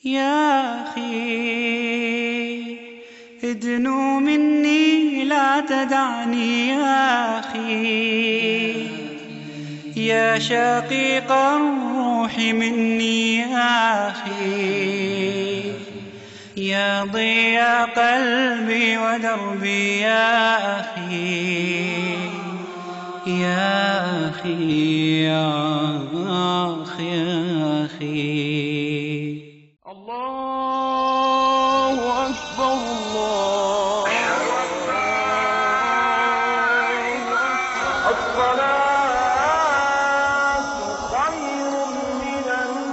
يا أخي ادنو مني لا تدعني يا أخي يا شقيق الروح مني يا أخي يا ضياء قلبي ودربي يا أخي يا أخي يا أخي يا أخي الله أكبر الله الصلاة خير من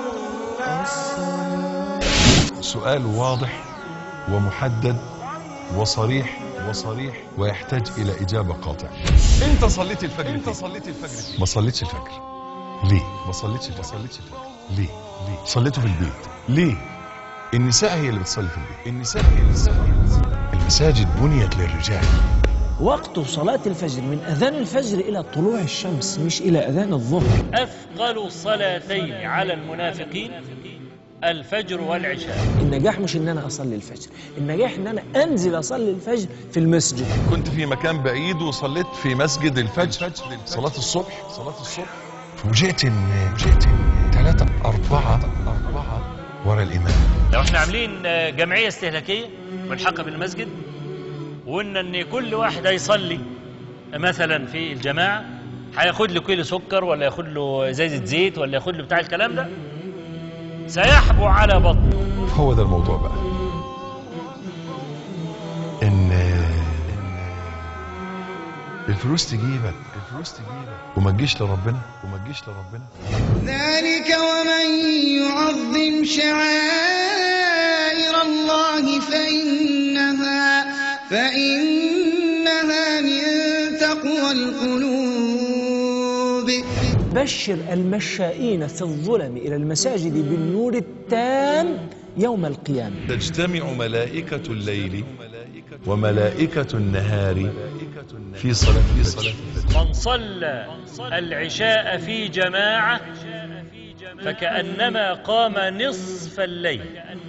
النوم سؤال واضح ومحدد وصريح وصريح ويحتاج الى اجابه قاطعه انت صليت الفجر انت صليت الفجر ما صليتش الفجر ليه ما صليتش الفجر ما صليتش الفجر ليه ليه صليته في البيت ليه النساء هي اللي بتصلي في البيت النساء هي اللي بتصلي في البيت المساجد بنيت للرجال وقت صلاة الفجر من أذان الفجر إلى طلوع الشمس مش إلى أذان الظهر أثقل صلاتين على المنافقين الفجر والعشاء النجاح مش إن أنا أصلي الفجر النجاح إن أنا أنزل أصلي الفجر في المسجد كنت في مكان بعيد وصليت في مسجد الفجر صلاة الصبح صلاة الصبح فوجئت ان فوجئت ان ثلاثة أربعة أربعة ورا الإمام لو احنا عاملين آه، جمعية استهلاكية ملحقة بالمسجد وقلنا ان كل واحد هيصلي مثلا في الجماعة هياخد له كيلو سكر ولا ياخد له ازازة زيت ولا ياخد له بتاع الكلام ده سيحبو على بطنه هو ده الموضوع بقى إن الفلوس تجيبك الفلوس تجيبك وما تجيش لربنا وما تجيش لربنا ذلك ومن يعظم شعائر الله فإنها فإنها من تقوى القلوب بشر المشائين في الظلم إلى المساجد بالنور التام يوم القيامة تجتمع ملائكة الليل وملائكة النهار في صلاة في صلاة الفجر من صلى العشاء في جماعة فكأنما قام نصف الليل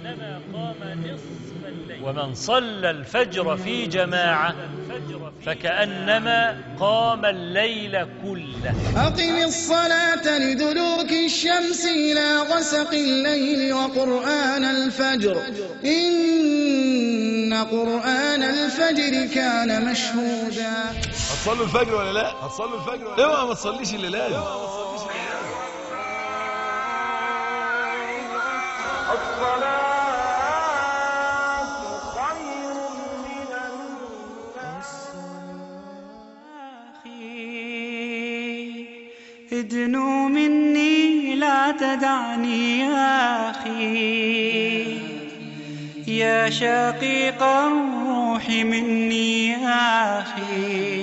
ومن صلى الفجر في جماعة فكأنما قام الليل كله أقم الصلاة لدلوك الشمس إلى غسق الليل وقرآن الفجر إن قرآن الفجر كان مشهودا هتصلوا الفجر ولا لا؟ هتصلوا الفجر ولا اوعى ما تصليش اللي لازم الصلاة خير من النوم أخي ادنو مني لا تدعني يا أخي يا شقيق الروح مني يا أخي